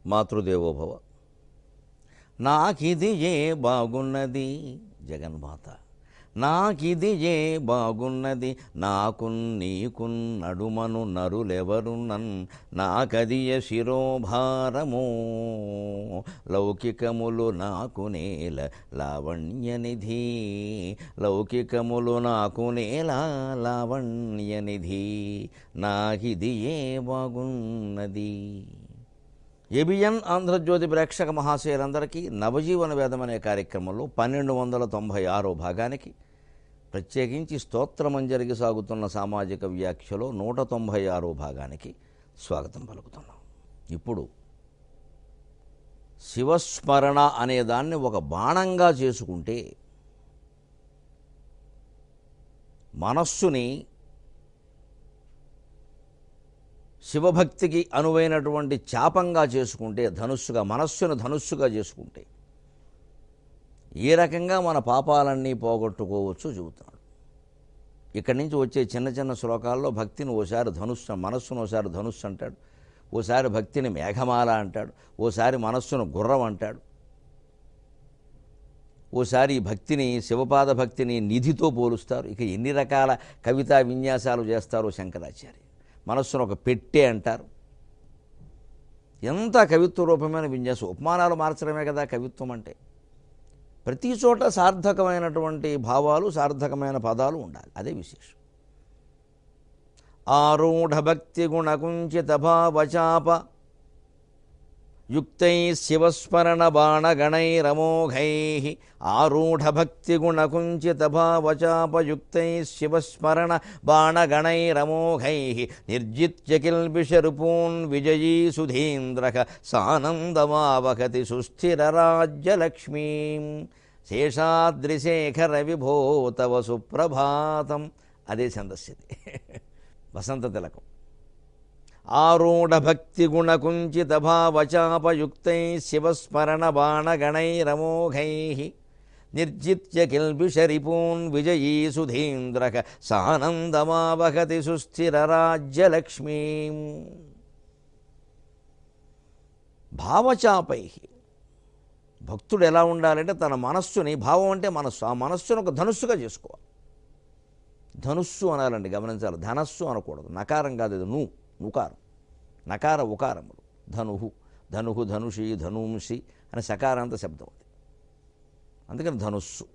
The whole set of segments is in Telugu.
మాతృదేవోభవ నాకిది ఏ బాగున్నది జగన్మాత నాకిది ఏ బాగున్నది నాకు నీకు నడుమను నరులెవరు నన్ నాకదియ శిరోభారమో లౌకికములు నాకు నేల లావణ్యనిధి లౌకికములు నాకు నేల లావణ్యనిధి నాకిది ఏ బాగున్నది ఏబిఎన్ ఆంధ్రజ్యోతి ప్రేక్షక మహాశయులందరికీ నవజీవన వేదం అనే కార్యక్రమంలో పన్నెండు వందల తొంభై ఆరో భాగానికి ప్రత్యేకించి స్తోత్రమంజరికి సాగుతున్న సామాజిక వ్యాఖ్యలో నూట తొంభై ఆరో భాగానికి స్వాగతం పలుకుతున్నాం ఇప్పుడు శివస్మరణ అనే దాన్ని ఒక బాణంగా చేసుకుంటే మనస్సుని శివభక్తికి అనువైనటువంటి చాపంగా చేసుకుంటే ధనుస్సుగా మనస్సును ధనుస్సుగా చేసుకుంటే ఏ రకంగా మన పాపాలన్నీ పోగొట్టుకోవచ్చు చెబుతున్నాడు ఇక్కడి నుంచి వచ్చే చిన్న చిన్న శ్లోకాల్లో భక్తిని ఓసారి ధనుస్సు మనస్సును ఓసారి ధనుస్సు అంటాడు ఓసారి భక్తిని మేఘమాల అంటాడు ఓసారి మనస్సును గుర్రం అంటాడు ఓసారి ఈ భక్తిని శివపాద భక్తిని నిధితో పోలుస్తారు ఇక ఎన్ని రకాల కవితా విన్యాసాలు చేస్తారో శంకరాచార్య మనస్సును ఒక పెట్టే అంటారు ఎంత కవిత్వ రూపమైన విన్యాసం ఉపమానాలు మార్చడమే కదా కవిత్వం అంటే ప్రతి చోట సార్థకమైనటువంటి భావాలు సార్థకమైన పదాలు ఉండాలి అదే విశేషం ఆరూఢ భక్తి గుణకుంచిత భావచాప యుక్తై శివస్మరణ బాణగణైరమోఘై ఆరూఢ భక్తి గుణకుంచిత భావచాపయుక్తై శివస్మరణ బాణగణైరమోఘై నిర్జిత్య కిల్బిషరుపూన్ విజయీ సుధీంద్రక సానందమావహతి సుస్థిరరాజ్యలక్ష్మీం శేషాద్రిశేఖర విభో తవ సుప్రభాతం అదే ఛందస్సిది వసంత తిలకం ఆరూఢ భక్తి గుణకుంచిత భావచాపయుక్తై శివస్మరణ బాణగణైరమోఘై నిర్జిత్య కిల్బిషరిపూన్ విజయీ సుధీంద్రక సానందమావహతి సుస్థిరరాజ్యలక్ష్మీం భావచాపై భక్తుడు ఎలా ఉండాలంటే తన మనస్సుని భావం అంటే మనస్సు ఆ మనస్సును ఒక ధనుస్సుగా చేసుకోవాలి ధనుస్సు అనాలండి గమనించాలి ధనస్సు అనకూడదు నకారం కాదు ఇది ను నుకారం నకార ఉకారములు ధనుహు ధనుహు ధనుషి ధనుంషి అని సకారాంత శబ్దం అది అందుకని ధనుస్సు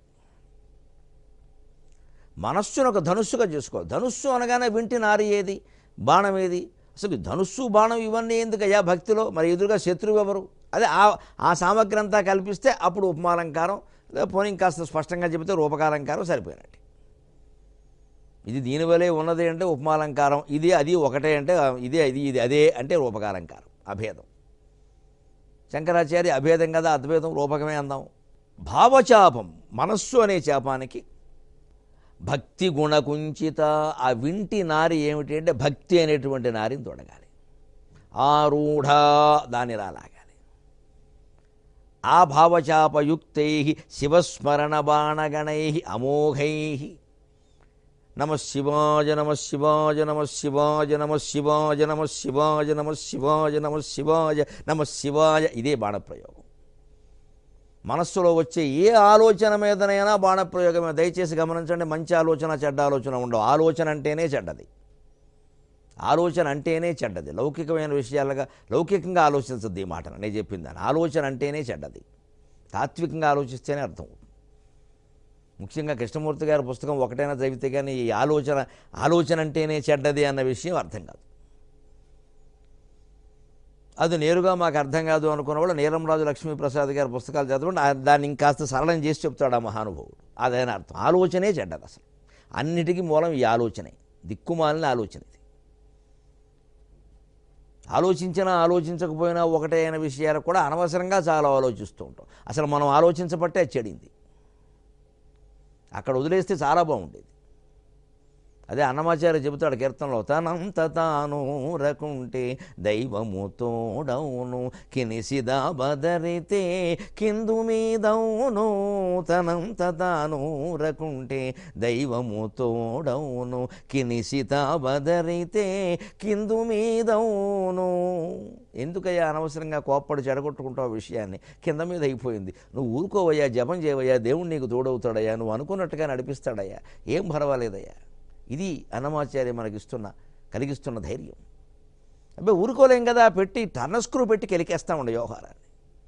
మనస్సును ఒక ధనుస్సుగా చేసుకోవాలి ధనుస్సు అనగానే వింటి నారి ఏది బాణం ఏది అసలు ఈ ధనుస్సు బాణం ఇవన్నీ ఎందుకయ్యా భక్తిలో మరి ఎదురుగా శత్రువు ఎవరు అదే ఆ ఆ సామగ్రి అంతా కల్పిస్తే అప్పుడు ఉపమాలంకారం లేదా పోనీ కాస్త స్పష్టంగా చెబితే రూపకాలంకారం సరిపోయినట్టు ఇది దీనివలే ఉన్నది అంటే ఉపమాలంకారం ఇది అది ఒకటే అంటే ఇదే ఇది ఇది అదే అంటే రూపకాలంకారం అభేదం శంకరాచార్య అభేదం కదా అద్వైతం రూపకమే అందాం భావచాపం మనస్సు అనే చాపానికి భక్తి గుణకుంచిత ఆ వింటి నారి ఏమిటి అంటే భక్తి అనేటువంటి నారిని తొడగాలి ఆరూఢ దాన్ని రాలాగాలి ఆ భావచాపయుక్తై శివస్మరణ బాణగణై అమోఘై నమ శివాయ నమ శివాయ నమ శివాయ నమ శివాయ నమ శివాయ నమ శివాయ నమ శివాయ నమ శివాయ ఇదే బాణప్రయోగం మనస్సులో వచ్చే ఏ ఆలోచన మీదనైనా బాణప్రయోగమే దయచేసి గమనించండి మంచి ఆలోచన చెడ్డ ఆలోచన ఉండవు ఆలోచన అంటేనే చెడ్డది ఆలోచన అంటేనే చెడ్డది లౌకికమైన విషయాలుగా లౌకికంగా ఆలోచించద్దు ఈ మాటను నేను చెప్పిందని ఆలోచన అంటేనే చెడ్డది తాత్వికంగా ఆలోచిస్తేనే అర్థం అవుతుంది ముఖ్యంగా కృష్ణమూర్తి గారి పుస్తకం ఒకటైనా చదివితే కానీ ఈ ఆలోచన ఆలోచన అంటేనే చెడ్డది అన్న విషయం అర్థం కాదు అది నేరుగా మాకు అర్థం కాదు అనుకున్న వాళ్ళు నీలంరాజు లక్ష్మీప్రసాద్ గారి పుస్తకాలు చదవండి ఆ- దాన్ని ఇంకాస్త సరళం చేసి చెప్తాడు ఆ మహానుభావుడు అదైనా అర్థం ఆలోచనే చెడ్డది అసలు అన్నిటికీ మూలం ఈ ఆలోచనే దిక్కుమాలిన ఆలోచన ఇది ఆలోచించినా ఆలోచించకపోయినా ఒకటే అయిన విషయాలు కూడా అనవసరంగా చాలా ఆలోచిస్తూ ఉంటాం అసలు మనం ఆలోచించబట్టే అది చెడింది అక్కడ వదిలేస్తే చాలా బాగుండేది అదే అన్నమాచార్య చెబుతాడు కీర్తనలో తనంత తాను రకుంటే దైవము తోడవును కినిసిదా బదరితే కిందు మీదవును తనంత తాను రకుంటే దైవము తోడవును కినిసితా బదరితే కిందు మీదవును ఎందుకయ్యా అనవసరంగా కోప్పడి చెడగొట్టుకుంటావు విషయాన్ని కింద మీద అయిపోయింది నువ్వు ఊరుకోవయ్యా జపం చేయవయ్యా దేవుడు నీకు తోడవుతాడయ్యా నువ్వు అనుకున్నట్టుగా నడిపిస్తాడయ్యా ఏం పర్వాలేదయ్యా ఇది అన్నమాచార్య మనకిస్తున్న కలిగిస్తున్న ధైర్యం అబ్బాయి ఊరుకోలేం కదా పెట్టి టర్నస్క్రూ పెట్టి కెలికేస్తామండి వ్యవహారాన్ని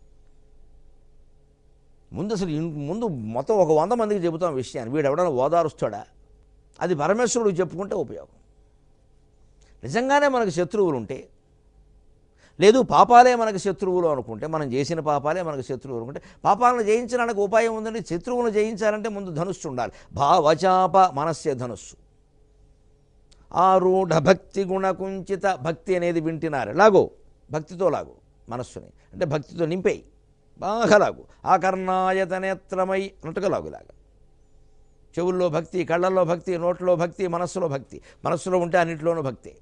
ముందు అసలు ఇన్- ముందు మొత్తం ఒక వంద మందికి చెబుతాం విషయాన్ని వీడు ఎవడన్నా ఓదారుస్తాడా అది పరమేశ్వరుడికి చెప్పుకుంటే ఉపయోగం నిజంగానే మనకు శత్రువులు ఉంటే లేదు పాపాలే మనకు శత్రువులు అనుకుంటే మనం చేసిన పాపాలే మనకు శత్రువులు అనుకుంటే పాపాలను జయించడానికి ఉపాయం ఉందండి శత్రువులను జయించాలంటే ముందు ధనుస్సు ఉండాలి భావచాప మనస్య ధనుస్సు ఆరూఢ భక్తి గుణకుంచిత భక్తి అనేది వింటున్నారు లాగో భక్తితో లాగు మనస్సుని అంటే భక్తితో నింపేయి బాగా లాగు ఆకర్ణాయత నేత్రమై అన్నట్టుగా లాగులాగా చెవుల్లో భక్తి కళ్ళల్లో భక్తి నోట్లో భక్తి మనస్సులో భక్తి మనస్సులో ఉంటే అన్నింటిలోనూ భక్తి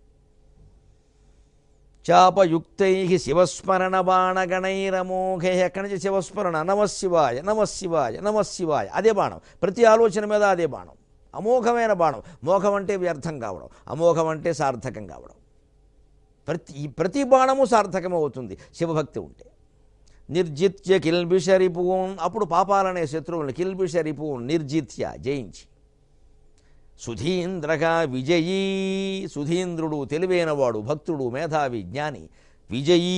చాపయుక్తై శివస్మరణ బాణగణైరమోఘే ఎక్కడి నుంచి శివస్మరణ నమశివాయ నమశివాయ నమశివాయ అదే బాణం ప్రతి ఆలోచన మీద అదే బాణం అమోఘమైన బాణం మోఘం అంటే వ్యర్థం కావడం అమోఘం అంటే సార్థకం కావడం ప్రతి ఈ ప్రతి బాణము సార్థకం అవుతుంది శివభక్తి ఉంటే నిర్జిత్య కిల్బిషరిపున్ అప్పుడు పాపాలనే శత్రువుల్ని కిల్బిషరిపున్ నిర్జిత్య జయించి సుధీంద్రగా విజయీ సుధీంద్రుడు తెలివైనవాడు భక్తుడు మేధావి జ్ఞాని విజయీ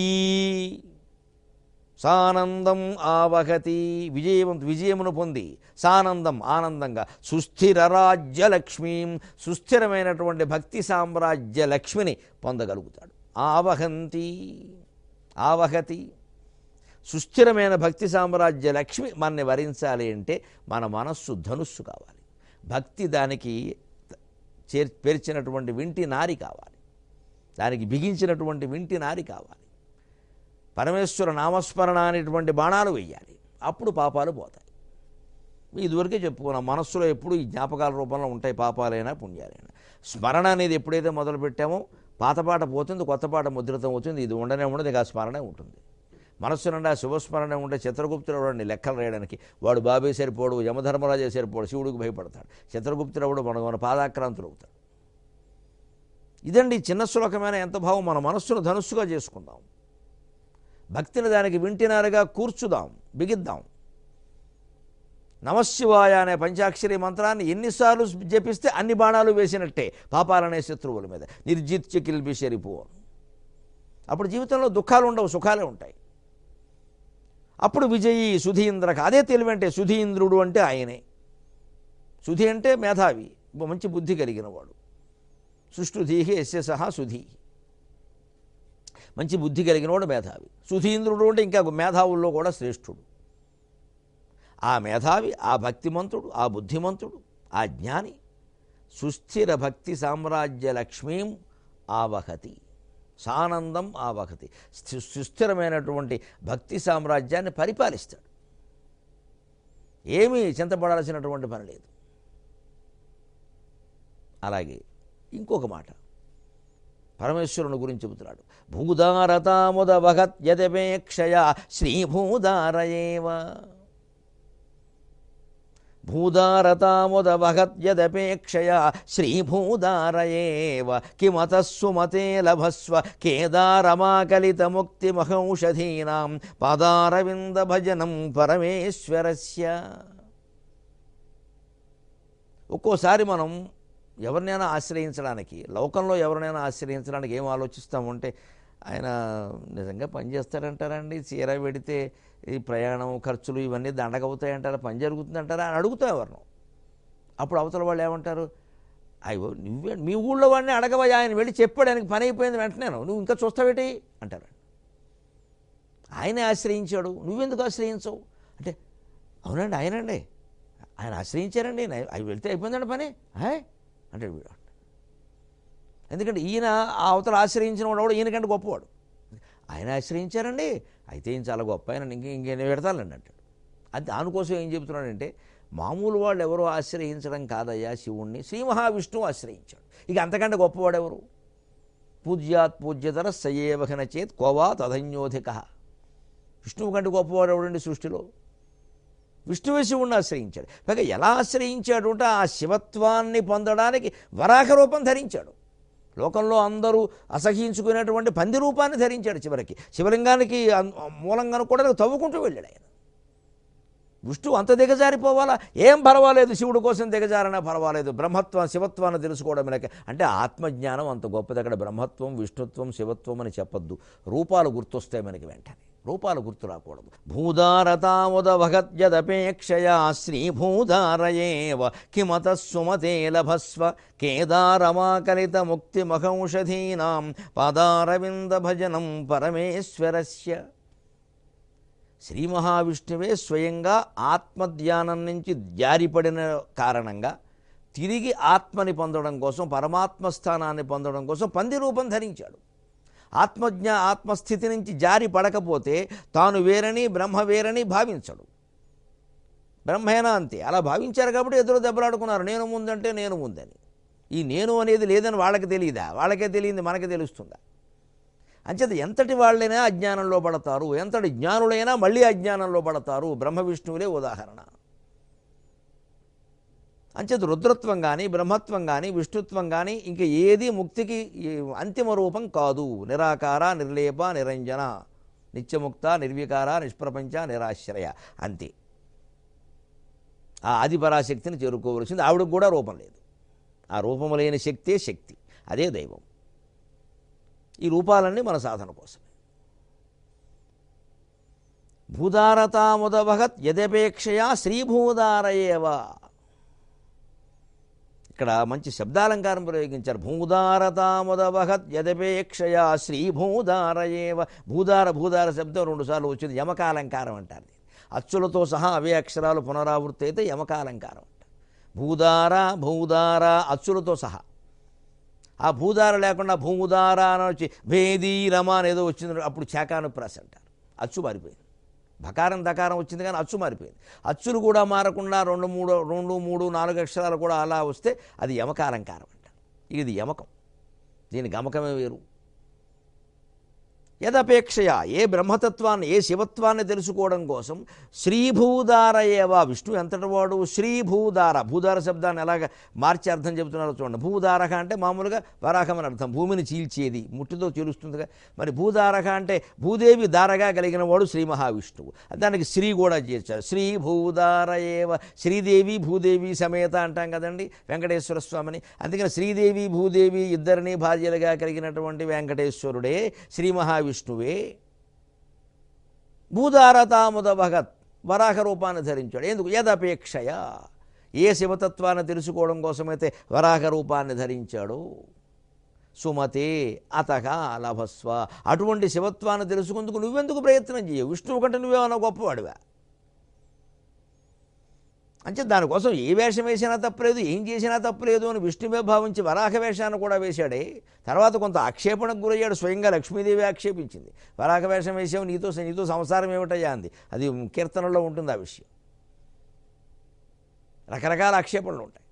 సానందం ఆవహతి విజయం విజయమును పొంది సానందం ఆనందంగా సుస్థిర రాజ్య లక్ష్మీం సుస్థిరమైనటువంటి భక్తి సామ్రాజ్య లక్ష్మిని పొందగలుగుతాడు ఆవహంతి ఆవహతి సుస్థిరమైన భక్తి సామ్రాజ్య లక్ష్మి మనని వరించాలి అంటే మన మనస్సు ధనుస్సు కావాలి భక్తి దానికి చేర్ పేర్చినటువంటి వింటి నారి కావాలి దానికి బిగించినటువంటి వింటి నారి కావాలి పరమేశ్వర నామస్మరణ అనేటువంటి బాణాలు వెయ్యాలి అప్పుడు పాపాలు పోతాయి ఇదివరకే చెప్పుకున్నాం మనస్సులో ఎప్పుడు ఈ జ్ఞాపకాల రూపంలో ఉంటాయి పాపాలైనా పుణ్యాలైనా స్మరణ అనేది ఎప్పుడైతే మొదలు పెట్టామో పాత పాట పోతుంది కొత్త పాట ముద్రితం అవుతుంది ఇది ఉండనే ఉండదు ఇక ఆ స్మరణే ఉంటుంది మనస్సు నిండా శుభస్మరణ ఉంటే చిత్రగుప్తుడు వాడిని లెక్కలు రాయడానికి వాడు బాబే సరిపోడు యమధర్మరాజే సరిపోడు శివుడికి భయపడతాడు చిత్రగుప్తుడు వాడు మన మన పాదాక్రాంతులు అవుతాడు ఇదండి చిన్న శ్లోకమైన ఎంత భావం మన మనస్సును ధనుస్సుగా చేసుకుందాం భక్తిని దానికి వింటినారుగా కూర్చుదాం బిగిద్దాం నమశివాయ అనే పంచాక్షరి మంత్రాన్ని ఎన్నిసార్లు జపిస్తే అన్ని బాణాలు వేసినట్టే పాపాలనే శత్రువుల మీద నిర్జిత్య కిల్బి శరిపోను అప్పుడు జీవితంలో దుఃఖాలు ఉండవు సుఖాలే ఉంటాయి అప్పుడు విజయి సుధీంద్రక అదే తెలివంటే సుధీంద్రుడు అంటే ఆయనే సుధి అంటే మేధావి మంచి బుద్ధి కలిగిన వాడు సుష్టుధీహి ఎస్య సహా సుధీ మంచి బుద్ధి కలిగినవాడు మేధావి సుధీంద్రుడు అంటే ఇంకా మేధావుల్లో కూడా శ్రేష్ఠుడు ఆ మేధావి ఆ భక్తిమంతుడు ఆ బుద్ధిమంతుడు ఆ జ్ఞాని సుస్థిర భక్తి సామ్రాజ్య లక్ష్మీం ఆవహతి సానందం ఆవహతి స్థి- సుస్థిరమైనటువంటి భక్తి సామ్రాజ్యాన్ని పరిపాలిస్తాడు ఏమీ చింతపడాల్సినటువంటి పని లేదు అలాగే ఇంకొక మాట పరమేశ్వరుని గురించి చెబుతున్నాడు భూదారతాముద భగత్ యదపేక్షయ శ్రీభూదారయేవ భూదారతాముద భగత్ యదపేక్షయ శ్రీభూదారయేవ కిమత సుమతే లభస్వ కేదారమాకలిత ముక్తిమహౌషధీనాం పాదారవింద భజనం పరమేశ్వరస్య ఒక్కోసారి మనం ఎవరినైనా ఆశ్రయించడానికి లోకంలో ఎవరినైనా ఆశ్రయించడానికి ఏం ఆలోచిస్తామంటే ఆయన నిజంగా పని చేస్తారంటారండి చీర పెడితే ఈ ప్రయాణం ఖర్చులు ఇవన్నీ దండగవుతాయంటారా పని జరుగుతుందంటారా అని అడుగుతాం ఎవరిను అప్పుడు అవతల వాళ్ళు ఏమంటారు అయ్యో నువ్వే మీ ఊళ్ళో వాడిని అడగవయ్యా ఆయన వెళ్ళి చెప్పాడు ఆయనకి పని అయిపోయింది వెంటనే నువ్వు ఇంకా చూస్తావేటి అంటారు ఆయనే ఆశ్రయించాడు నువ్వెందుకు ఆశ్రయించవు అంటే అవునండి ఆయనండి ఆయన ఆశ్రయించారండి నే- అవి వెళ్తే అయిపోయిందండి పని హాయ్ అంటాడు వీడు ఎందుకంటే ఈయన ఆ అవతల ఆశ్రయించిన వాడు కూడా ఈయనకంటే గొప్పవాడు ఆయన ఆశ్రయించారండి అయితే ఈయన చాలా గొప్ప ఆయన ఇంక ఇంకేం పెడతానండి అంటాడు అది దానికోసం ఏం చెబుతున్నాడంటే మామూలు వాళ్ళు ఎవరో ఆశ్రయించడం కాదయ్యా శివుణ్ణి శ్రీ మహావిష్ణువు ఆశ్రయించాడు ఇక అంతకంటే గొప్పవాడెవరు పూజ్యాత్ పూజ్యతర సయేవహన చేత్ కోవా తధన్యోధిక విష్ణువు కంటే గొప్పవాడు ఎవడండి సృష్టిలో విష్ణువే శివుణ్ణి ఆశ్రయించాడు పైగా ఎలా ఆశ్రయించాడు అంటే ఆ శివత్వాన్ని పొందడానికి వరాహ రూపం ధరించాడు లోకంలో అందరూ అసహించుకునేటువంటి పంది రూపాన్ని ధరించాడు చివరికి శివలింగానికి అన్- మూలంగా కూడా తవ్వుకుంటూ వెళ్ళాడు ఆయన విష్ణువు అంత దిగజారిపోవాలా ఏం పర్వాలేదు శివుడి కోసం దిగజారనా పర్వాలేదు బ్రహ్మత్వం శివత్వాన్ని తెలుసుకోవడం లేక అంటే ఆత్మజ్ఞానం అంత గొప్పది అక్కడ బ్రహ్మత్వం విష్ణుత్వం శివత్వం అని చెప్పొద్దు రూపాలు గుర్తొస్తాయి మనకి వెంటనే రూపాలు గుర్తు రాకూడదు భూదారతాముద భగత్యదపేక్షయా శ్రీభూదారయేవ కిమత సుమతే లభస్వ కేదారమాకలిత ముక్తిమహౌషధీనాం పాదారవింద భజనం పరమేశ్వరస్య శ్రీ మహావిష్ణువే స్వయంగా ఆత్మధ్యానం నుంచి జారిపడిన కారణంగా తిరిగి ఆత్మని పొందడం కోసం పరమాత్మ స్థానాన్ని పొందడం కోసం పంది రూపం ధరించాడు ఆత్మజ్ఞ ఆత్మస్థితి నుంచి జారి పడకపోతే తాను వేరని బ్రహ్మ వేరని భావించడు బ్రహ్మేనా అంతే అలా భావించారు కాబట్టి ఎదురు దెబ్బలాడుకున్నారు నేను ముందంటే నేను ముందని ఈ నేను అనేది లేదని వాళ్ళకి తెలియదా వాళ్ళకే తెలియంది మనకి తెలుస్తుందా అంచేత ఎంతటి వాళ్ళైనా అజ్ఞానంలో పడతారు ఎంతటి జ్ఞానులైనా మళ్ళీ అజ్ఞానంలో పడతారు బ్రహ్మ విష్ణువులే ఉదాహరణ అంచేత రుద్రత్వం కానీ బ్రహ్మత్వం కానీ విష్ణుత్వం కానీ ఇంక ఏది ముక్తికి ఈ అంతిమ రూపం కాదు నిరాకార నిర్లేప నిరంజన నిత్యముక్త నిర్వికార నిష్ప్రపంచ నిరాశ్రయ అంతే ఆ ఆదిపరాశక్తిని చేరుకోవలసింది ఆవిడకు కూడా రూపం లేదు ఆ రూపము లేని శక్తే శక్తి అదే దైవం ఈ రూపాలన్నీ మన సాధన కోసమే భూదారతాముదవహత్ యదపేక్షయా శ్రీభూదారయేవ ఇక్కడ మంచి శబ్దాలంకారం ప్రయోగించారు భూదారతాముదవహత్ యదపేక్షయా శ్రీభూదారయేవ భూదార భూదార శబ్దం రెండుసార్లు వచ్చింది యమకాలంకారం అంటారు దీన్ని. అచ్చులతో సహా అవే అక్షరాలు పునరావృత్తి అయితే యమకాలంకారం అంటారు భూదార భూదార అచ్చులతో సహా ఆ భూదార లేకుండా భూదార అని వచ్చి భేదీ రమ అనేదో వచ్చింది అప్పుడు శాఖానుప్రాస అంటారు అచ్చు మారిపోయింది భకారం దకారం వచ్చింది కానీ అచ్చు మారిపోయింది అచ్చులు కూడా మారకుండా రెండు మూడు రెండు మూడు నాలుగు అక్షరాలు కూడా అలా వస్తే అది యమకాలంకారం అంట ఇది యమకం దీని గమకమే వేరు యదపేక్షయ ఏ బ్రహ్మతత్వాన్ని ఏ శివత్వాన్ని తెలుసుకోవడం కోసం శ్రీభూదార ఏవా విష్ణు ఎంతటి వాడు శ్రీభూదార భూదార శబ్దాన్ని ఎలాగ మార్చి అర్థం చెబుతున్నారో చూడండి భూదారక అంటే మామూలుగా వరాహం అని అర్థం భూమిని చీల్చేది ముట్టితో చీలుస్తుందిగా మరి భూదారక అంటే భూదేవి దారగా కలిగిన వాడు శ్రీ మహావిష్ణువు దానికి శ్రీ కూడా చేర్చారు శ్రీ భూదార ఏవ శ్రీదేవి భూదేవి సమేత అంటాం కదండి వెంకటేశ్వర స్వామిని అందుకని శ్రీదేవి భూదేవి ఇద్దరిని భార్యలుగా కలిగినటువంటి వెంకటేశ్వరుడే శ్రీ మహావిష్ణువే భూదారతాముద భగత్ వరాహ రూపాన్ని ధరించాడు ఎందుకు యదపేక్షయ ఏ శివతత్వాన్ని తెలుసుకోవడం కోసమైతే వరాహ రూపాన్ని ధరించాడు సుమతే అతక లభస్వ అటువంటి శివత్వాన్ని తెలుసుకుందుకు నువ్వెందుకు ప్రయత్నం చేయవు విష్ణువు కంటే నువ్వేమన్నా గొప్పవాడివా అంటే దానికోసం ఏ వేషం వేసినా తప్పలేదు ఏం చేసినా తప్పలేదు అని విష్ణువే భావించి వరాహ వేషాన్ని కూడా వేశాడే తర్వాత కొంత ఆక్షేపణకు గురయ్యాడు స్వయంగా లక్ష్మీదేవి ఆక్షేపించింది వరాహ వేషం వేసావు నీతో నీతో సంసారం ఏమిటయ్యా అంది అది కీర్తనలో ఉంటుంది ఆ విషయం రకరకాల ఆక్షేపణలు ఉంటాయి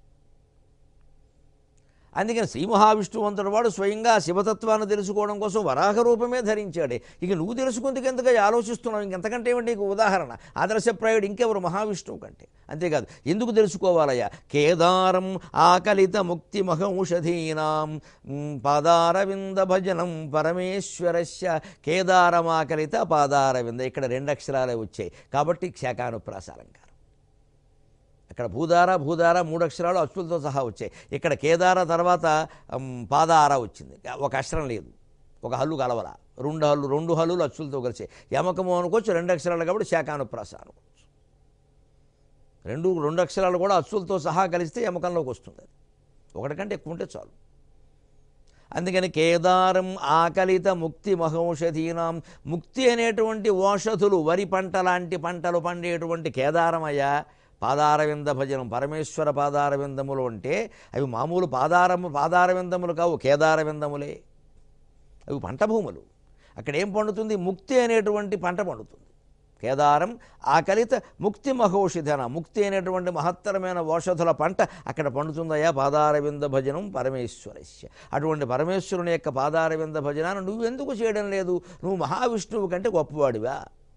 అందుకని శ్రీ మహావిష్ణువంతుడు వాడు స్వయంగా శివతత్వాన్ని తెలుసుకోవడం కోసం వరాహ రూపమే ధరించాడే ఇక నువ్వు తెలుసుకుందుకు ఎందుకని ఆలోచిస్తున్నావు ఇంకెంతకంటే ఏమిటి నీకు ఉదాహరణ ఆదర్శప్రాయుడు ఇంకెవరు మహావిష్ణువు కంటే అంతేకాదు ఎందుకు తెలుసుకోవాలయ్యా కేదారం ఆకలిత ముక్తి మహౌషధీనాం మ్, పాదారవింద భజనం పరమేశ్వరస్య కేదారమాకలిత పాదారవింద ఇక్కడ రెండు అక్షరాలే వచ్చాయి కాబట్టి శాఖానుప్రాసాలంకారం అక్కడ భూదార భూదార మూడు అక్షరాలు అచ్చులతో సహా వచ్చాయి ఇక్కడ కేదార తర్వాత ఉమ్, పాదార వచ్చింది ఒక అక్షరం లేదు ఒక హల్లు కలవల రెండు హల్లు రెండు హల్లులు అచ్చులతో కలిసి యమకము అనుకోవచ్చు రెండు అక్షరాలు కాబట్టి శాఖానుప్రాస అనుకోవచ్చు రెండు రెండు అక్షరాలు కూడా అచ్చులతో సహా కలిస్తే యమకంలోకి వస్తుంది అది ఒకటి కంటే ఎక్కువ ఉంటే చాలు అందుకని కేదారం ఆకలిత ముక్తి మహౌషధీనాం ముక్తి అనేటువంటి ఓషధులు వరి పంట లాంటి పంటలు పండేటువంటి కేదారమయ్య పాదారవింద భజనం పరమేశ్వర పాదారవిందములు అంటే అవి మామూలు పాదారము పాదారవిందములు కావు కేదారవిందములే అవి పంట భూములు అక్కడ ఏం పండుతుంది ముక్తి అనేటువంటి పంట పండుతుంది కేదారం ఆకలిత ముక్తి మహోషిధన ముక్తి అనేటువంటి మహత్తరమైన ఔషధుల పంట అక్కడ పండుతుందయ్యా పాదారవింద భజనం పరమేశ్వరస్య అటువంటి పరమేశ్వరుని యొక్క పాదారవింద భజనాన్ని నువ్వెందుకు చేయడం లేదు నువ్వు మహావిష్ణువు కంటే గొప్పవాడివా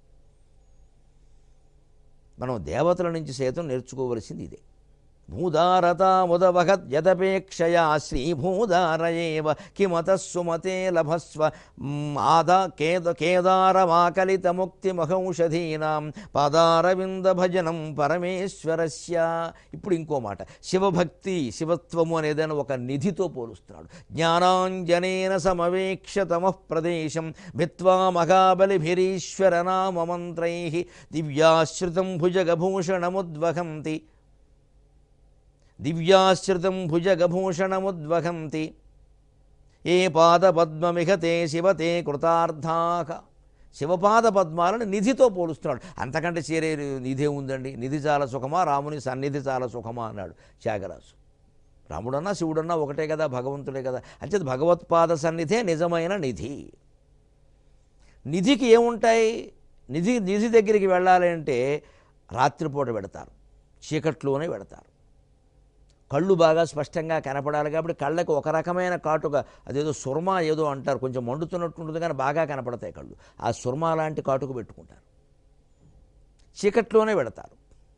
మనం దేవతల నుంచి సైతం నేర్చుకోవలసింది ఇదే భూదారతాముదవహద్యదపేక్షయా శ్రీభూదార ఏవ కిమత సుమతే లభస్వ మ్, ఆదా కేద కేదారమాకలిత ముక్తిమహౌషధీనాం పాదారవింద భజనం పరమేశ్వరస్య ఇప్పుడు ఇంకో మాట శివభక్తి శివత్వము అనేదాన్ని ఒక నిధితో పోలుస్తున్నాడు జ్ఞానాంజనేన సమవేక్ష తమః ప్రదేశం భిత్వా మహాబలిభిరీశ్వర నామమంత్రై దివ్యాశ్రితం భుజగభూషణముద్వహంతి దివ్యాశ్రితం భుజగభూషణముద్వహంతి ఏ పాదపద్మమిహ తే శివతే కృతార్థాక శివపాద పద్మాలను నిధితో పోలుస్తున్నాడు అంతకంటే చేరే నిధి ఉందండి నిధి చాలా సుఖమా రాముని సన్నిధి చాలా సుఖమా అన్నాడు త్యాగరాజు రాముడన్నా శివుడన్నా ఒకటే కదా భగవంతుడే కదా అంచేది భగవత్పాద సన్నిధే నిజమైన నిధి నిధికి ఏముంటాయి నిధి నిధి దగ్గరికి వెళ్ళాలి అంటే రాత్రిపూట పెడతారు చీకట్లోనే పెడతారు కళ్ళు బాగా స్పష్టంగా కనపడాలి కాబట్టి కళ్ళకి ఒక రకమైన కాటుక అదేదో సుర్మా ఏదో అంటారు కొంచెం మండుతున్నట్టు ఉంటుంది కానీ బాగా కనపడతాయి కళ్ళు ఆ సుర్మా లాంటి కాటుక పెట్టుకుంటారు చీకట్లోనే పెడతారు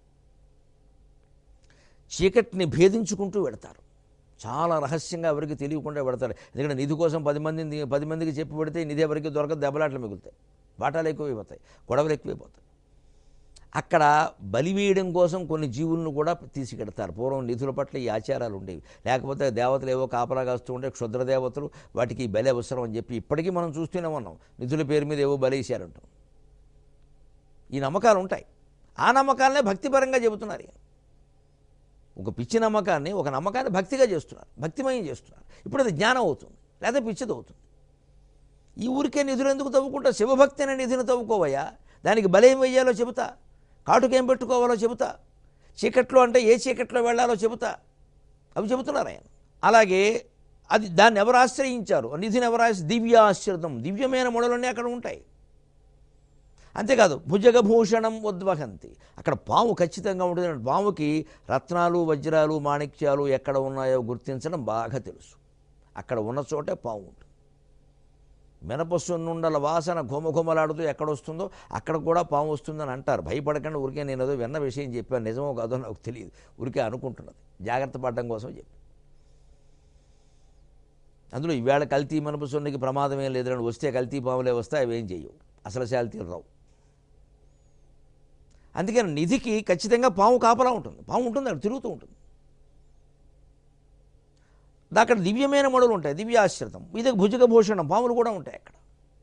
చీకటిని భేదించుకుంటూ పెడతారు చాలా రహస్యంగా ఎవరికి తెలియకుండా పెడతారు ఎందుకంటే నిధి కోసం పది మంది పది మందికి చెప్పి పెడితే నిధి ఎవరికి దొరకదు దెబ్బలాట్లు మిగులుతాయి బాటాలు ఎక్కువైపోతాయి గొడవలు ఎక్కువైపోతాయి అక్కడ బలి వేయడం కోసం కొన్ని జీవులను కూడా తీసుకెడతారు పూర్వం నిధుల పట్ల ఈ ఆచారాలు ఉండేవి లేకపోతే దేవతలు ఏవో కాపలా కాస్తూ ఉంటే క్షుద్ర దేవతలు వాటికి ఈ బలి అవసరం అని చెప్పి ఇప్పటికీ మనం చూస్తూనే ఉన్నాం నిధుల పేరు మీద ఏవో బలి వేశారంటాం ఈ నమ్మకాలు ఉంటాయి ఆ నమ్మకాలనే భక్తిపరంగా చెబుతున్నారు ఈయన. ఒక పిచ్చి నమ్మకాన్ని ఒక నమ్మకాన్ని భక్తిగా చేస్తున్నారు భక్తిమయం చేస్తున్నారు ఇప్పుడు అది జ్ఞానం అవుతుంది లేదా పిచ్చిది అవుతుంది ఈ ఊరికే నిధులు ఎందుకు తవ్వుకుంటా శివభక్తి అనే నిధిని తవ్వుకోవయ్యా దానికి బలేం వెయ్యాలో చెబుతా కాటుకేం పెట్టుకోవాలో చెబుతా చీకట్లో అంటే ఏ చీకట్లో వెళ్ళాలో చెబుతా అవి చెబుతున్నారు ఆయన అలాగే అది దాన్ని ఎవరు ఆశ్రయించారు ఆ నిధిని ఎవరు ఆశ్ర దివ్యాశ్రితం దివ్యమైన మొడలన్నీ అక్కడ ఉంటాయి అంతేకాదు భుజగభూషణం ఉద్వహంతి అక్కడ పాము ఖచ్చితంగా ఉంటుంది పాముకి రత్నాలు వజ్రాలు మాణిక్యాలు ఎక్కడ ఉన్నాయో గుర్తించడం బాగా తెలుసు అక్కడ ఉన్న చోటే పాము ఉంటుంది మినపసున్నుండల వాసన ఘుమఘుమలాడుతూ ఎక్కడొస్తుందో అక్కడ కూడా పాము వస్తుందని అంటారు భయపడకుండా ఊరికే నేను ఏదో విన్న విషయం చెప్పాను నిజమో కాదో నాకు తెలియదు ఊరికే అనుకుంటున్నది జాగ్రత్త పడడం కోసం చెప్పి అందులో ఈవేళ కల్తీ మినపసున్నికి ప్రమాదం ఏం లేదండి వస్తే కల్తీ పాములే వస్తాయి అవేం చేయవు అసలు శాలితీలు రావు అందుకని నిధికి ఖచ్చితంగా పాము కాపలా ఉంటుంది పాము ఉంటుంది అక్కడ తిరుగుతూ ఉంటుంది అక్కడ దివ్యమైన మొడలు ఉంటాయి దివ్యాశ్రితం ఇది భుజగభూషణం పాములు కూడా ఉంటాయి అక్కడ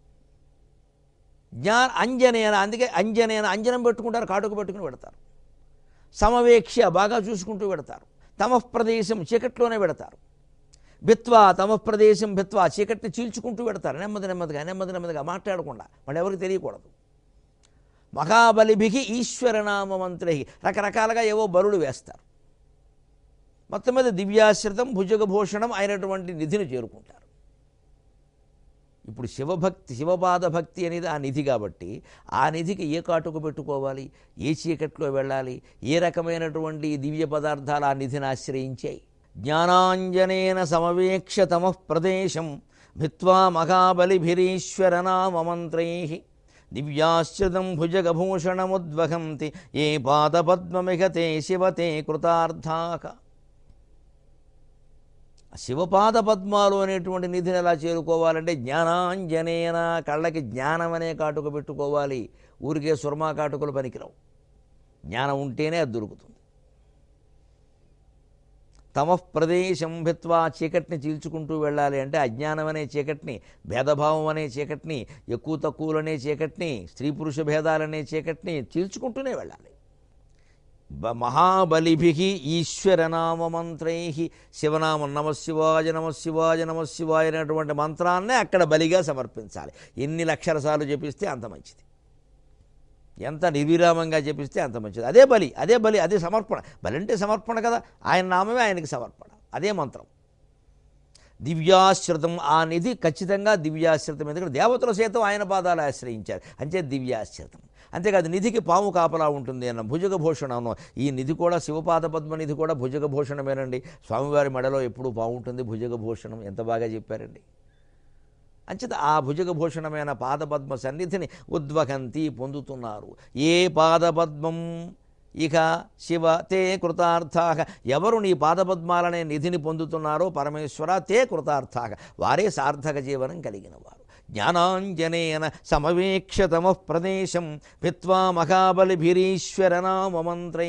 జ్ఞా అంజనేన అందుకే అంజనేన అంజనం పెట్టుకుంటారు కాటుకు పెట్టుకుని పెడతారు సమవేక్ష బాగా చూసుకుంటూ పెడతారు తమ ప్రదేశం చీకట్లోనే పెడతారు బిత్వా తమ ప్రదేశం బిత్వా చీకటిని చీల్చుకుంటూ పెడతారు నెమ్మది నెమ్మదిగా నెమ్మది నెమ్మదిగా మాట్లాడకుండా వాళ్ళు ఎవరికి తెలియకూడదు మహాబలిభికి ఈశ్వరనామ మంత్రి రకరకాలుగా ఏవో బలులు వేస్తారు మొత్తం మీద దివ్యాశ్రితం భుజగభూషణం అయినటువంటి నిధిని చేరుకుంటారు ఇప్పుడు శివభక్తి శివపాద భక్తి అనేది ఆ నిధి కాబట్టి ఆ నిధికి ఏ కాటుకు పెట్టుకోవాలి ఏ చీకట్లో వెళ్ళాలి ఏ రకమైనటువంటి దివ్య పదార్థాలు ఆ నిధిని ఆశ్రయించాయి జ్ఞానాంజనేన సమవేక్ష తమ ప్రదేశం భిత్వా మహాబలిభిరీశ్వరనామమంత్రై దివ్యాశ్రితం భుజగభూషణముద్వహంతి ఏ పాదపద్మమిహ తే శివతే కృతార్థాక శివపాద పద్మాలు అనేటువంటి నిధిని ఎలా చేరుకోవాలంటే జ్ఞానాంజనేన కళ్ళకి జ్ఞానం అనే కాటుక పెట్టుకోవాలి ఊరికే సుర్మా కాటుకలు పనికిరావు జ్ఞానం ఉంటేనే అది దొరుకుతుంది తమ ప్రదేశం భిత్వా చీకటిని చీల్చుకుంటూ వెళ్ళాలి అంటే అజ్ఞానం అనే చీకటిని భేదభావం అనే చీకటిని ఎక్కువ తక్కువలనే చీకటిని స్త్రీ పురుష భేదాలనే చీకటిని చీల్చుకుంటూనే వెళ్ళాలి బ- మహాబలిభి ఈశ్వరనామ మంత్రై శివనామం నమశివాయ నమశివాయ నమశివాయ అనేటువంటి మంత్రాన్నే అక్కడ బలిగా సమర్పించాలి ఎన్ని లక్షరసాలు జపిస్తే అంత మంచిది ఎంత నిర్విరామంగా జపిస్తే అంత మంచిది అదే బలి అదే బలి అదే సమర్పణ బలి అంటే సమర్పణ కదా ఆయన నామమే ఆయనకి సమర్పణ అదే మంత్రం దివ్యాశ్రితం ఆ నిధి ఖచ్చితంగా దివ్యాశ్రితం ఎందుకంటే దేవతలు సైతం ఆయన పాదాలు ఆశ్రయించారు అంతే దివ్యాశ్రితం అంతేకాదు నిధికి పాము కాపలా ఉంటుంది అన్న భుజగభూషణం ఈ నిధి కూడా శివపాద పద్మ నిధి కూడా భుజగభూషణమేనండి స్వామివారి మెడలో ఎప్పుడూ బాగుంటుంది భుజగభూషణం ఎంత బాగా చెప్పారండి అంచేత ఆ భుజగభూషణమైన పాదపద్మ సన్నిధిని ఉద్వహంతి పొందుతున్నారు ఏ పాదపద్మం ఇక శివ తే కృతార్థాక ఎవరు నీ పాదపద్మాలనే నిధిని పొందుతున్నారో పరమేశ్వర తే కృతార్థాక వారే సార్థక జీవనం కలిగిన వారు జ్ఞానాంజనేన సమవేక్షతమ ప్రదేశం భిత్వా మహాబలిభిరీశ్వరనామమంత్రై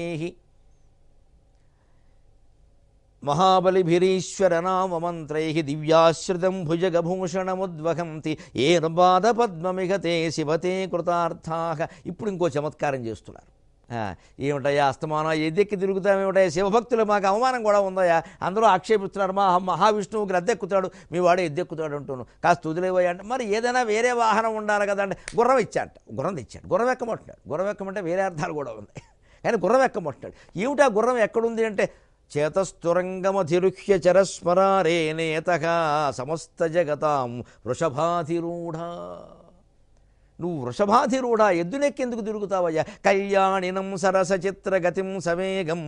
మహాబలిభిరీశ్వరనామమంత్రై దివ్యాశ్రితం భుజగభూషణముద్వహంతి ఏ పాదపద్మమిగ తే శివతే కృతార్థాక ఇప్పుడు ఇంకో చమత్కారం చేస్తున్నారు ఆ, ఏమిటయ్యా అస్తమానం ఎద్దెక్కి తిరుగుతామేమిటయ్యా శివభక్తులు మాకు అవమానం కూడా ఉందయ్యా అందరూ ఆక్షేపిస్తున్నారు మా మహావిష్ణువుకి రద్దెక్కుతాడు మీ వాడే ఎద్దెక్కుతాడు అంటున్నాను కాస్త వదిలేవయ్యా అంటే మరి ఏదైనా వేరే వాహనం ఉండాలి కదా అంటే గుర్రం ఇచ్చాట గుర్రం తెచ్చాడు గుర్రం ఎక్కమంటున్నాడు గుర్రం ఎక్కమంటే వేరే అర్థాలు కూడా ఉన్నాయి కానీ గుర్రం ఎక్కమంటున్నాడు ఏమిటా గుర్రం ఎక్కడుంది అంటే చేతస్థురంగమధిరుహ్య చరస్మరారే నేతక సమస్త జగతాం వృషభాధిరూఢ నువ్వు వృషభాధిరూఢ ఎద్దునెక్కెందుకు తిరుగుతావయ్యా కళ్యాణినం సరస చిత్రగతిం సవేగం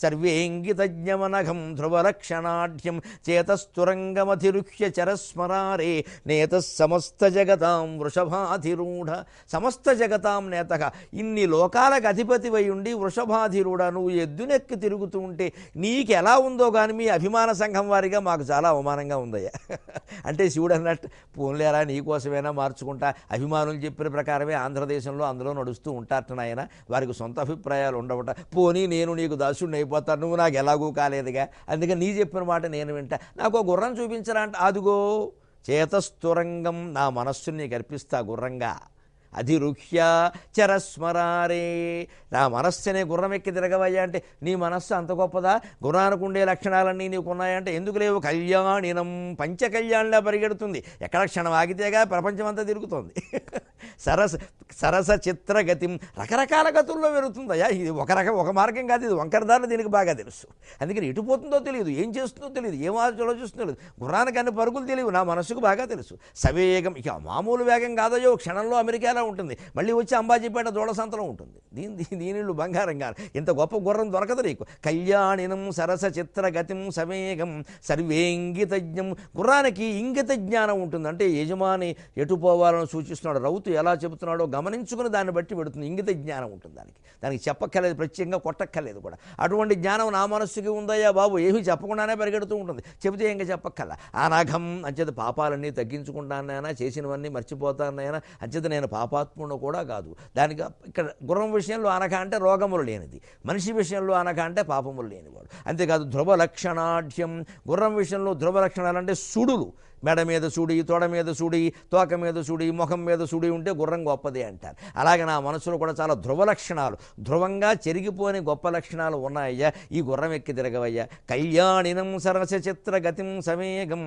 సర్వేంగితజ్ఞమనఘం ధ్రువలక్షణాఢ్యం చేతస్థురంగమధిరుహ్య చరస్మరారే నేత సమస్త జగతాం వృషభాధిరూఢ సమస్త జగతాం నేతగా ఇన్ని లోకాలకు అధిపతివై ఉండి వృషభాధిరూఢ నువ్వు ఎద్దునెక్కి తిరుగుతూ ఉంటే నీకు ఎలా ఉందో కానీ మీ అభిమాన సంఘం వారిగా మాకు చాలా అవమానంగా ఉందయ్యా అంటే శివుడు అన్నట్టు పోన్లేరా నీకోసమైనా మార్చుకుంటా అభిమానులు చెప్పిన ప్రకారమే ఆంధ్రదేశంలో అందులో నడుస్తూ ఉంటారట నాయన వారికి సొంత అభిప్రాయాలు ఉండవట పోనీ నేను నీకు దాసుడిని అయిపోతాను నువ్వు నాకు ఎలాగూ కాలేదుగా అందుకని నీ చెప్పిన మాట నేను వింటా నాకు ఒక గుర్రం చూపించరా అంటే అదిగో చేతస్థురంగం నా మనస్సుని నీకు అర్పిస్తా గుర్రంగా అధిరుహ్య చరస్మరారే నా మనస్సునే గుర్రం ఎక్కి తిరగవయ్యా అంటే నీ మనస్సు అంత గొప్పదా గుర్రానికి ఉండే లక్షణాలన్నీ నీకు ఉన్నాయంటే ఎందుకు లేవు కళ్యాణినం పంచకళ్యాణ్లా పరిగెడుతుంది ఎక్కడ క్షణం ఆగితేగా ప్రపంచమంతా తిరుగుతోంది సరస సరస చిత్రగతిం రకరకాల గతుల్లో వెళుతుందయ్యా ఇది ఒక రకం ఒక మార్గం కాదు ఇది వంకరదారులు దీనికి బాగా తెలుసు అందుకని ఎటు పోతుందో తెలియదు ఏం చేస్తుందో తెలియదు ఏం ఆలోచిస్తుందో తెలియదు గుర్రానికి అన్ని పరుగులు తెలియవు నా మనసుకు బాగా తెలుసు సవేగం ఇక మామూలు వేగం కాదయో క్షణంలో అమెరికాలో ఉంటుంది మళ్ళీ వచ్చి అంబాజీపేట దూడసంతలో ఉంటుంది దీని దీని దీనిళ్ళు బంగారం కాదు ఇంత గొప్ప గుర్రం దొరకదు నీకు కళ్యాణినం సరస చిత్రగతిం సవేగం సర్వేంగితజ్ఞం గుర్రానికి ఇంగిత జ్ఞానం ఉంటుంది అంటే యజమాని ఎటు పోవాలని సూచిస్తున్నాడు రౌతు ఎలా చెబుతున్నాడో గమనించుకుని దాన్ని బట్టి పెడుతుంది ఇంగిత జ్ఞానం ఉంటుంది దానికి దానికి చెప్పక్కర్లేదు ప్రత్యేకంగా కొట్టక్కర్లేదు కూడా అటువంటి జ్ఞానం నా మనస్సుకి ఉందయ్యా బాబు ఏమీ చెప్పకుండానే పరిగెడుతూ ఉంటుంది చెబితే ఇంకా చెప్పక్కర్లా అనాఘం అంచేత పాపాలన్నీ తగ్గించుకుంటానైనా చేసినవన్నీ మర్చిపోతానైనా అంచేత నేను పాపాత్ముడు కూడా కాదు దానికి ఇక్కడ గుర్రం విషయంలో అనక అంటే రోగములు లేనిది మనిషి విషయంలో అనక అంటే పాపములు లేనివాడు అంతేకాదు ధ్రువ లక్షణాఢ్యం గుర్రం విషయంలో ధ్రువ లక్షణాలు అంటే సుడులు మెడ మీద సుడి తొడ మీద సుడి తోక మీద సుడి ముఖం మీద సుడి ఉంటే గుర్రం గొప్పదే అంటారు అలాగే నా మనసులో కూడా చాలా ధ్రువ లక్షణాలు ధ్రువంగా చెరిగిపోని గొప్ప లక్షణాలు ఉన్నాయ్యా ఈ గుర్రం ఎక్కి తిరగవయ్యా కళ్యాణినం సరస చిత్ర గతిం సవేగం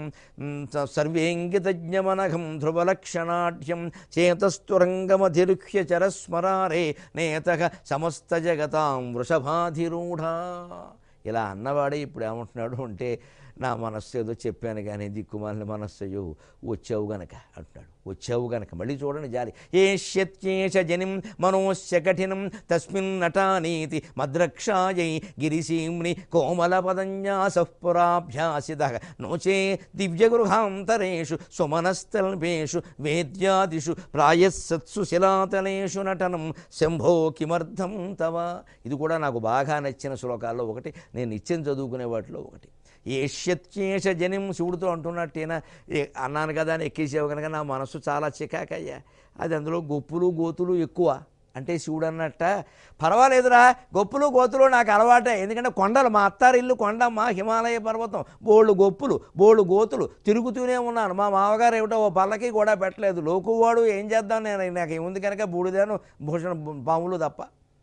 సర్వేంగితజ్ఞమనఘం ధ్రువ లక్షణాఢ్యం చేతస్తురంగమధిరుహ్య చరస్మరారే నేతక సమస్త జగతాం వృషభాధిరూఢ ఇలా అన్నవాడే ఇప్పుడు ఏమంటున్నాడు అంటే నా మనస్సు ఏదో చెప్పాను కానీ దిక్కుమాలిన మనస్సు అయ్యో వచ్చావు గనక అంటున్నాడు వచ్చావు గనక మళ్ళీ చూడండి జాలి ఏష్యత్యేష జనిం మనోశ్య కఠినం తస్మిన్ నటానీతి మద్రక్షాయై గిరిసీమ్ని కోమల పదన్యాస పురాభ్యాసిత నోచే దివ్యగృహాంతరేషు సుమనస్తల్పేషు వేద్యాదిషు ప్రాయస్సత్సు శిలాతలేషు నటనం శంభో కిమర్థం తవ ఇది కూడా నాకు బాగా నచ్చిన శ్లోకాల్లో ఒకటి నేను నిత్యం చదువుకునే వాటిలో ఒకటి ఏష్యత్యేష జనం శివుడితో అంటున్నట్టేనా ఏ- అన్నాను కదా అని ఎక్కేసావు కనుక నా మనసు చాలా చికాకయ్యా అది అందులో గొప్పులు గోతులు ఎక్కువ అంటే శివుడు అన్నట్ట పర్వాలేదురా గొప్పులు గోతులు నాకు అలవాటే ఎందుకంటే కొండలు మా అత్తారి ఇల్లు కొండమ్మ హిమాలయ పర్వతం బోళ్ళు గొప్పులు బోళ్ళు గోతులు తిరుగుతూనే ఉన్నాను మా మామగారు ఏమిటో ఓ పల్లకి కూడా పెట్టలేదు లోకువాడు ఏం చేద్దాం నేను నాకు ఏముంది కనుక బూడిదాను భూషణ పాములు తప్ప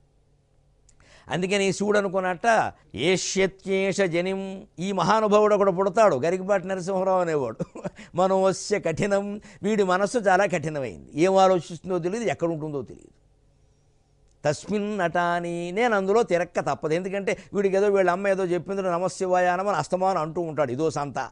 అందుకని శివుడు అనుకున్నట్ట ఏష్యత్యేష జనిం ఈ మహానుభావుడు ఒకడు పుడతాడు గరికపాటి నరసింహరావు అనేవాడు మనోస్య కఠినం వీడి మనస్సు చాలా కఠినమైంది ఏం ఆలోచిస్తుందో తెలియదు ఎక్కడ ఉంటుందో తెలియదు తస్మిన్ నటాని నేను అందులో తిరక్క తప్పదు ఎందుకంటే వీడికి ఏదో వీళ్ళ అమ్మ ఏదో చెప్పింది నమశివాయ అనమని అస్తమానం అంటూ ఉంటాడు ఇదో సంత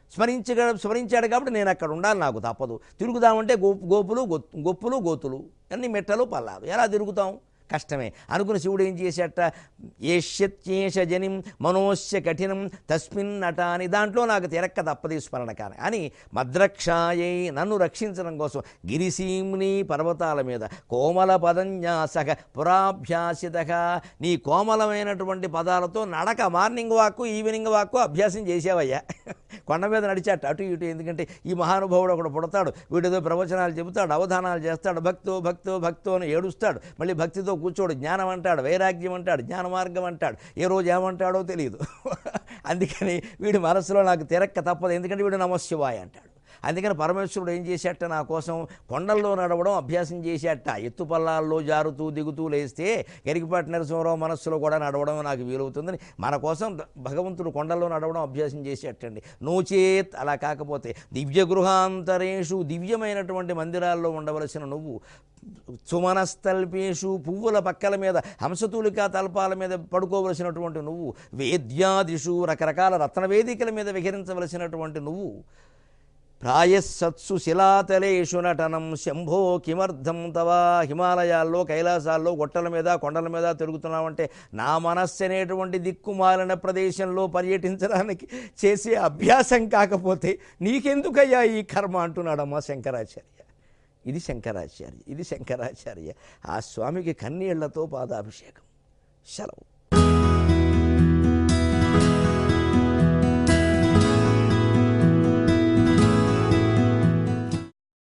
స్మరించగ స్మరించాడు కాబట్టి నేను అక్కడ ఉండాలి నాకు తప్పదు తిరుగుదామంటే గో గోపులు గొ- గొప్పులు గోతులు అన్ని మెట్టలు పల్లాలు ఎలా తిరుగుతాం కష్టమే అనుకుని శివుడు ఏం చేసేట ఏష్యత్యేష జనిం మనోస్య కఠినం తస్మిన్ నట అని దాంట్లో నాకు తిరక్క తప్పది స్మరణ కానీ అని మద్రక్షాయై నన్ను రక్షించడం కోసం గిరిసీమ్ని పర్వతాల మీద కోమల పదంజాసక పురాభ్యాసిత నీ కోమలమైనటువంటి పదాలతో నడక మార్నింగ్ వాక్కు ఈవినింగ్ వాక్కు అభ్యాసం చేసావయ్యా కొండ మీద నడిచాట అటు ఇటు ఎందుకంటే ఈ మహానుభావుడు ఒకడు పుడతాడు వీడితో ప్రవచనాలు చెబుతాడు అవధానాలు చేస్తాడు భక్తో భక్తో భక్తో అని ఏడుస్తాడు మళ్ళీ భక్తితో కూర్చోడు జ్ఞానం అంటాడు వైరాగ్యం అంటాడు జ్ఞాన మార్గం అంటాడు ఏ రోజు ఏమంటాడో తెలియదు అందుకని వీడి మనసులో నాకు తిరక్క తప్పదు ఎందుకంటే వీడు నమశివాయ అంటాడు అందుకని పరమేశ్వరుడు ఏం చేశాట నా కోసం కొండల్లో నడవడం అభ్యాసం చేశాట ఎత్తు పల్లాల్లో జారుతూ దిగుతూ లేస్తే ఎరిగిపాటి నరసింహరావు మనస్సులో కూడా నడవడం నాకు వీలవుతుందని మన కోసం ద- భగవంతుడు కొండల్లో నడవడం అభ్యాసం చేసేటండి నోచేత్ అలా కాకపోతే దివ్య గృహాంతరేషు దివ్యమైనటువంటి మందిరాల్లో ఉండవలసిన నువ్వు సుమనస్తల్పేషు పువ్వుల పక్కల మీద హంసతూలికా తల్పాల మీద పడుకోవలసినటువంటి నువ్వు వేద్యాదిషు రకరకాల రత్నవేదికల మీద విహరించవలసినటువంటి నువ్వు ప్రాయస్సత్సు శిలాతలేషు నటనం శంభో కిమర్థం తవా హిమాలయాల్లో కైలాసాల్లో గొట్టల మీద కొండల మీద తిరుగుతున్నావంటే నా మనస్సు అనేటువంటి దిక్కుమాలిన ప్రదేశంలో పర్యటించడానికి చేసే అభ్యాసం కాకపోతే నీకెందుకయ్యా ఈ కర్మ అంటున్నాడమ్మా శంకరాచార్య ఇది శంకరాచార్య ఇది శంకరాచార్య ఆ స్వామికి కన్నీళ్లతో పాదాభిషేకం సెలవు